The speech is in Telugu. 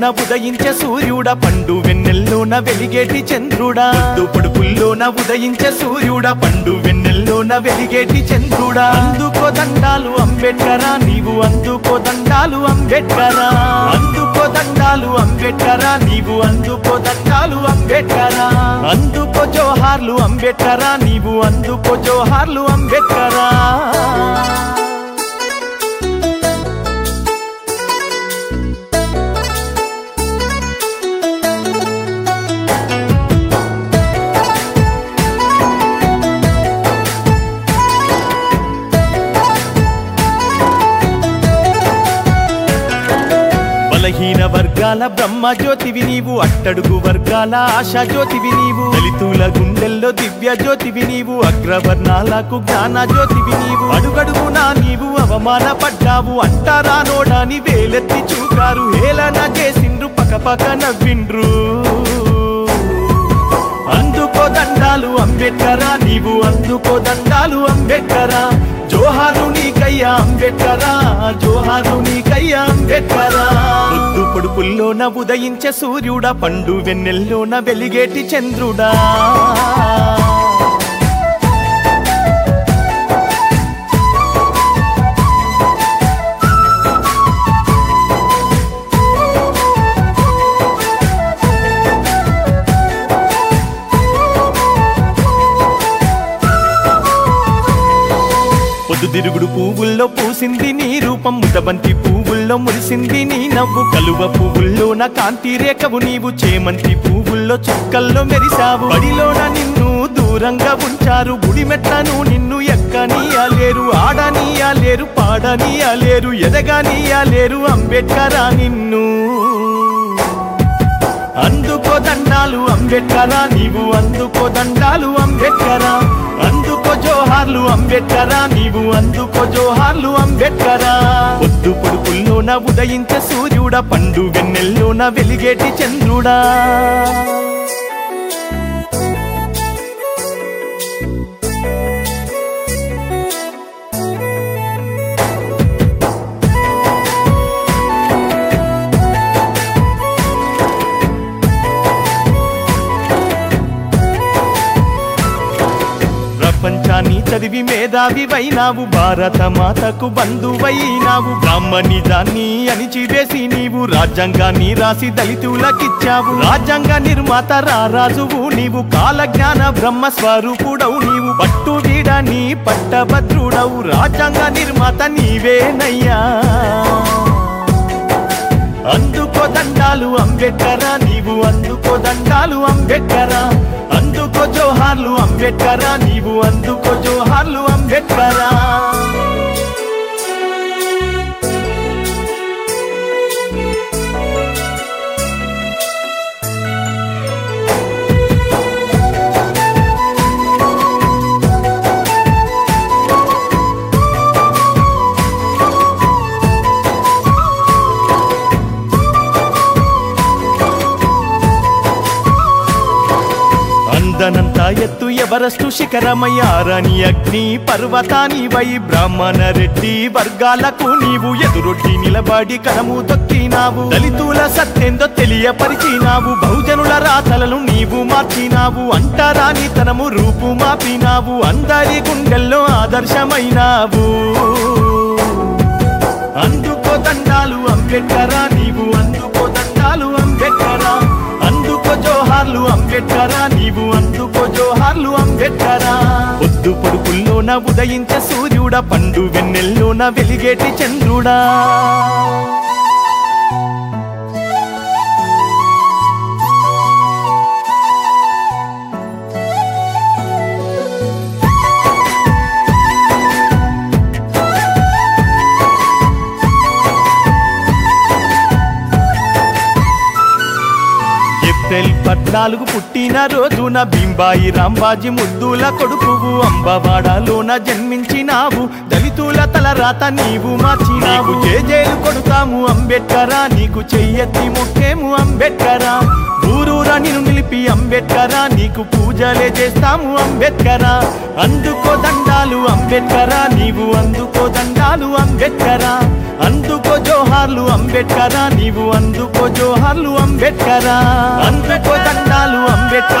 ఉదయించే సూర్యుడా పండు వెన్నెల్లోన వెలిగేటి చంద్రుడా పొద్దు పొడుపుల్లోన ఉదయించే సూర్యుడా పండు వెన్నెల్లోన వెలిగేటి చంద్రుడా అందుకో దండాలు అంబేద్కరా నీవు అందుకో దండాలు అంబేద్కరా అందుకో దండాలు అంబేద్కరా నీవు అందుకో దండాలు అంబేద్కరా అందుకో జోహార్లు అంబేద్కరా నీవు అందుకో జోహార్లు అంబేద్కరా బలహీన వర్గాల బ్రహ్మ జ్యోతివి నీవు అట్టడుగు వర్గాల ఆశా జ్యోతివి నీవు దళితుల గుండెల్లో దివ్య జ్యోతివి నీవు అగ్రవర్ణాలకు జ్ఞాన జ్యోతివి నీవు అడుగడుగునా నీవు అవమానపడ్డావు అంటారా నోడాని వేలెత్తి చూకారు హేళన చేసిండ్రు పకపక నవ్విండ్రు అందుకో దండాలు అంబేద్కరా నీవు అందుకో దండాలు అంబేద్కరా జోహారు నీకయ్యా అంబేద్కరా జోహారు నీకయ్యా అంబేద్కరా పొద్దు పొడుపుల్లోన ఉదయించే సూర్యుడా పండు వెన్నెల్లోన వెలిగేటి చంద్రుడా పొద్దుతిరుగుడు పువ్వుల్లో పూసింది నీ రూపం ముదబంతి పువ్వుల్లో మురిసింది నీ నవ్వు కలువ పువ్వుల్లోన కాంతి రేఖవు నీవు చేమంతి పువ్వుల్లో చుక్కల్లో మెరిసావు బడిలోన నిన్ను దూరంగా ఉంచారు గుడి మెట్లను నిన్ను ఎక్కనీయలేరు ఆడనీయలేరు పాడనీయలేరు ఎదగనీయలేరు అంబేద్కరా నిన్ను అందుకో దండాలు అంబేద్కరా నీవు అందుకో దండాలు అంబేద్కరా అందుకో జోహార్లు అంబేద్కరా నీవు అందుకో జోహార్లు అంబేద్కరా పొద్దు పొడుపుల్లోన ఉదయించే సూర్యుడా పండు వెన్నెల్లోన వెలిగేటి చంద్రుడా ప్రపంచాన్ని చదివి మేధావివైనావు భారత మాతకు బంధువైనావు బ్రాహ్మణిజాన్ని అణిచివేసి నీవు రాజ్యాంగాన్ని రాసి దళితులకిచ్చావు రాజ్యాంగ నిర్మాత రారాజువు నీవు కాలజ్ఞాన బ్రహ్మ స్వరూపుడవు నీవు పట్టు వీడని పట్టభద్రుడవు రాజ్యాంగ నిర్మాత నీవేనయ్యా అందుకో దండాలు అంబేద్కరా నీవు అందుకో దండాలు అంబేద్కరా అందుకో జోహార్లు అంబేద్కరా నీవు అందుకో జోహార్లు అంబేద్కరా అందనంత ఎత్తు ఎవరస్టు శిఖరమయ్యారని అగ్ని పర్వతాని వై బ్రాహ్మణ రెడ్డి వర్గాలకు నీవు ఎదురొడ్డి నిలబడి కరము తొక్కినావు దళితుల సత్యందో తెలియపరిచినావు బహుజనుల రాతలను నీవు మార్చినావు అంటరాని తనము రూపు మాపినావు అందరి గుండెల్లో ఆదర్శమైనావు అందుకో దండాలు అంబేద్కరా నీవు అందుకో దండాలు అంబేద్కరా అందుకో జోహార్లు అంబేద్కరా నీవు అందుకో జోహార్లు అంబేద్కరా పొద్దు పొడుపుల్లోన ఉదయించే సూర్యుడా పండు వెన్నెల్లోన వెలిగేటి చంద్రుడా ఏప్రిల్ పద్నాలుగు పుట్టిన రోజున భీంబాయి రాంబాజీ ముద్దుల కొడుకువు అంబవాడలోన జన్మించినావు దళితుల తలరాత నీవు మార్చినావు జేజేలు కొడుతాము అంబేద్కరా నీకు చెయ్యెత్తి ముఖ్యము అంబేద్కరా ఊరూరా నిన్ను నిలిపి అంబేద్కరా నీకు పూజలే చేస్తాము అంబేద్కరా అందుకో దండాలు అంబేద్కరా నీవు అందుకో దండాలు అంబేద్కరా అందుకో జోహార్లు అంబేద్కరా నీవు అందుకో జోహార్లు అంబేద్కరా అందుకో దండాలు అంబేద్కరా